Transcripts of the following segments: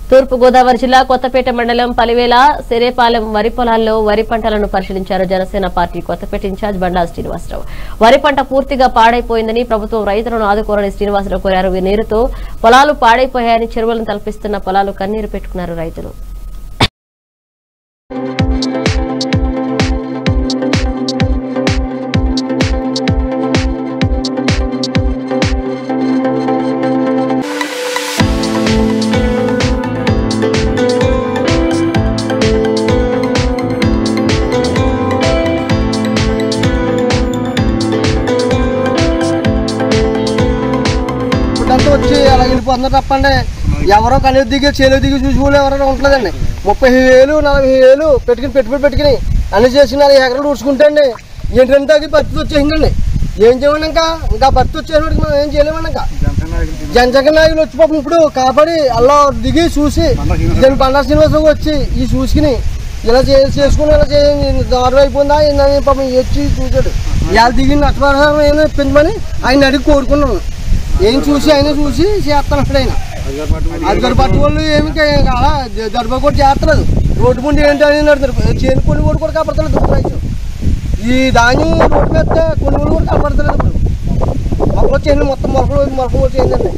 తూర్పు గోదావరి జిల్లా కొత్తపేట మండలం పలివేల సెరేపాలెం వరి పొలాల్లో వరి పంటలను పరిశీలించారు జనసేన పార్టీ కొత్తపేట ఇన్ఛార్జ్ బండా శ్రీనివాసరావు వరి పంట పూర్తిగా పాడైపోయిందని ప్రభుత్వం రైతులను ఆదుకోరని శ్రీనివాసరావు కోరారు ఈ నీరుతో పొలాలు పాడైపోయాయని చెరువులను తలపిస్తున్న పొలాలు కన్నీరు పెట్టుకున్నారు రైతులు ఇప్పుడంతా వచ్చి అలా వెళ్ళిపోతున్నారు తప్పండి ఎవరో కనీరు దిగి చేలు దిగి చూసుకోవాలి ఎవరైనా ఉంటుందండి ముప్పై వేలు నలభై వేలు పెట్టుకుని పెట్టుబడి పెట్టుకుని అన్ని చేసి నాలుగు ఎకరాలు ఊడ్చుకుంటే అండి ఏంటంటే అది పరిస్థితి వచ్చేసిందండి ఏం చేయమండి ఇంకా ఇంకా భర్తీ వచ్చేసినప్పటికి మనం ఏం చేయలేమండి ఇంకా జనజగన్ నాయకులు వచ్చి పాపం ఇప్పుడు కాపాడి అలా దిగి చూసి దీని బండారు శ్రీనివాసరావు వచ్చి ఈ చూసుకుని ఇలా చే చేసుకుని ఇలా చే దారుణం అయిపోయిందా ఏందని పాపం వచ్చి చూశాడు ఇలా దిగి నష్టపరిహారం ఏమైనా ఇప్పించమని ఆయన అడిగి కోరుకున్నాను ఏం చూసి ఆయన చూసి చేస్తాను ఆయన అధికార పట్టు వాళ్ళు ఏమి అలా దర్భ కూడా చేస్తారు రోడ్డు ముందు ఏంటి అని నడుతున్నారు చేను కొనుగోలు కూడా కాపాడుతున్నారు దుర్గ రైతులు ఈ ధాన్యం రోడ్డు మీద కొనుగోలు కూడా కాపాడుతున్నారు ఇప్పుడు మొక్కలు చేయండి మొత్తం మొలకలు మొలకలు చేయండి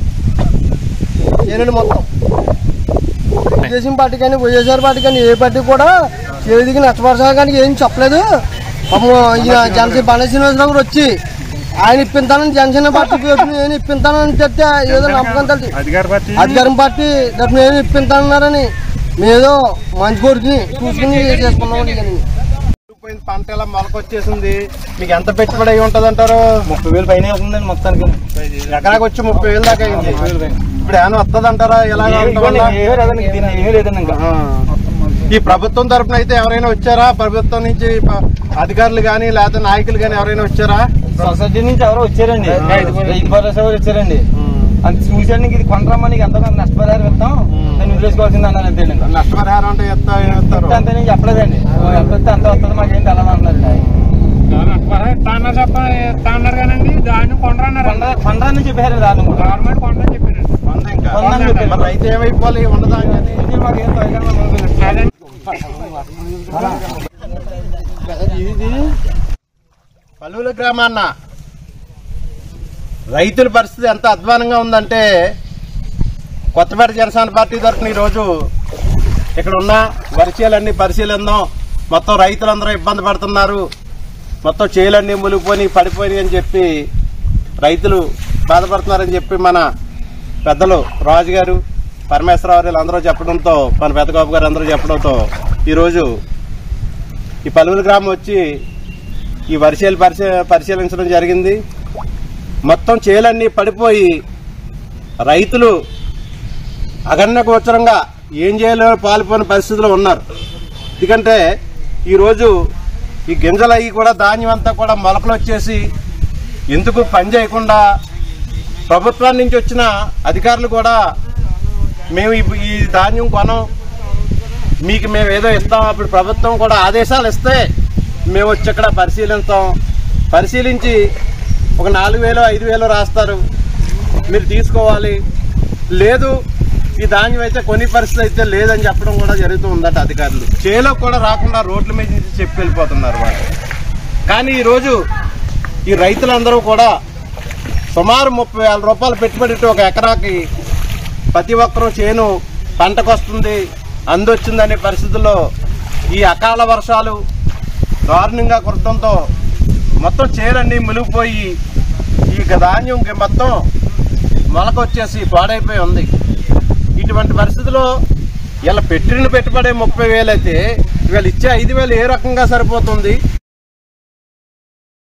చేయండి మొత్తం తెలుగుదేశం పార్టీ కానీ వైఎస్ఆర్ పార్టీ కానీ ఏ పార్టీ కూడా చేతికి నష్టపరచాలి కానీ ఏం చెప్పలేదు పాపం ఈయన జనసేన బండ శ్రీనివాసరావు గారు వచ్చి ఆయన ఇప్పింతానని జనసేన పార్టీ తరఫున నేను ఇప్పింతానని చెప్తే ఏదో నమ్మకం తెలిసి అధికార పార్టీ అధికారం పార్టీ తరఫున నేను ఇప్పింతానన్నారని మేదో మంచి కోరికని చూసుకుని చేసుకున్నామని ఇక నేను. పోయింది పంట ఎలా మొలకొచ్చేసింది మీకు ఎంత పెట్టుబడి అయి ఉంటది అంటారు ముప్పై వేలు పైన అవుతుందండి మొత్తానికి ఎకరాకి వచ్చి ముప్పై వేలు దాకా అయింది ఇప్పుడు ఏమైనా వస్తుంది అంటారా ఇలా ఏమీ లేదండి దీన్ని ఏమీ లేదండి ఇంకా ఈ ప్రభుత్వం తరపున అయితే ఎవరైనా వచ్చారా ప్రభుత్వం నుంచి ప- అధికారులు కానీ లేకపోతే నాయకులు కానీ ఎవరైనా వచ్చారా సొసైటీ నుంచి ఎవరో వచ్చారండి రైతు భరోసా ఎవరు వచ్చారండి అంత చూసాడు ఇది కొంటరమ్మని ఎంత నష్టపరిహారం ఇస్తాం దాన్ని వదిలేసుకోవాల్సింది అన్నారు అంతే ఇంకా నష్టపరిహారం అంటే ఎంత ఇస్తారు అంత నేను చెప్పలేదండి ఎంత వస్తే అంత వస్తుంది మాకేం తెలదు అంటున్నారు తాన్నారు చెప్ప తాన్నారు కానండి దాన్ని కొండరన్నారు కొండ కొండని చెప్పారు దాని గవర్నమెంట్ కొండని చెప్పారు వంద ఇంకా వందని చెప్పారు. మరి రైతు ఏమైపోవాలి ఉండదా అని మాకేం తగ్గదు పలువుల గ్రామాన్న రైతుల పరిస్థితి ఎంత అధ్వానంగా ఉందంటే కొత్తపేట జనసేన పార్టీ తరఫున ఈరోజు ఇక్కడ ఉన్న వరిచేలన్నీ పరిశీలిద్దాం మొత్తం రైతులందరూ ఇబ్బంది పడుతున్నారు మొత్తం చేలన్నీ మునిగిపోయి పడిపోయి అని చెప్పి రైతులు బాధపడుతున్నారని చెప్పి మన పెద్దలు రాజు గారు పరమేశ్వరరావు గారు అందరూ చెప్పడంతో మన పెద్దగోపు గారు అందరూ చెప్పడంతో ఈరోజు ఈ పలువుల గ్రామం వచ్చి ఈ వరిసేలు పరిశీ పరిశీలించడం జరిగింది మొత్తం చేలన్నీ పడిపోయి రైతులు అగణ్య గోచరంగా ఏం చేయాలో పాల్పోయిన పరిస్థితిలో ఉన్నారు ఎందుకంటే ఈరోజు ఈ గింజలు అవి కూడా ధాన్యం అంతా కూడా మొలకలు వచ్చేసి ఎందుకు పని చేయకుండా ప్రభుత్వం నుంచి వచ్చిన అధికారులు కూడా మేము ఈ- ఈ ధాన్యం కొనం మీకు మేము ఏదో ఇస్తాం అప్పుడు ప్రభుత్వం కూడా ఆదేశాలు ఇస్తే మేము వచ్చి ఇక్కడ పరిశీలిస్తాం పరిశీలించి ఒక నాలుగు వేలు ఐదు వేలు రాస్తారు మీరు తీసుకోవాలి లేదు ఈ ధాన్యం అయితే కొన్ని పరిస్థితి అయితే లేదని చెప్పడం కూడా జరుగుతూ ఉందట అధికారులు చేలో కూడా రాకుండా రోడ్ల మీద నుంచి చెప్పి వెళ్ళిపోతున్నారు వాళ్ళు కానీ ఈరోజు ఈ రైతులందరూ కూడా సుమారు ముప్పై వేల రూపాయలు పెట్టుబడి ఒక ఎకరాకి ప్రతి ఒక్కరూ చేను పంటకు వస్తుంది అందొచ్చిందనే పరిస్థితుల్లో ఈ అకాల వర్షాలు దారుణంగా కురటంతో మొత్తం చేలన్నీ మునిగిపోయి ఈ ధాన్యం ఇంక మొత్తం మొలకొచ్చేసి పాడైపోయి ఉంది ఇటువంటి పరిస్థితిలో ఇలా పెట్టిన పెట్టుబడి ముప్పై వేలు అయితే వీళ్ళు ఇచ్చే ఐదు వేలు ఏ రకంగా సరిపోతుంది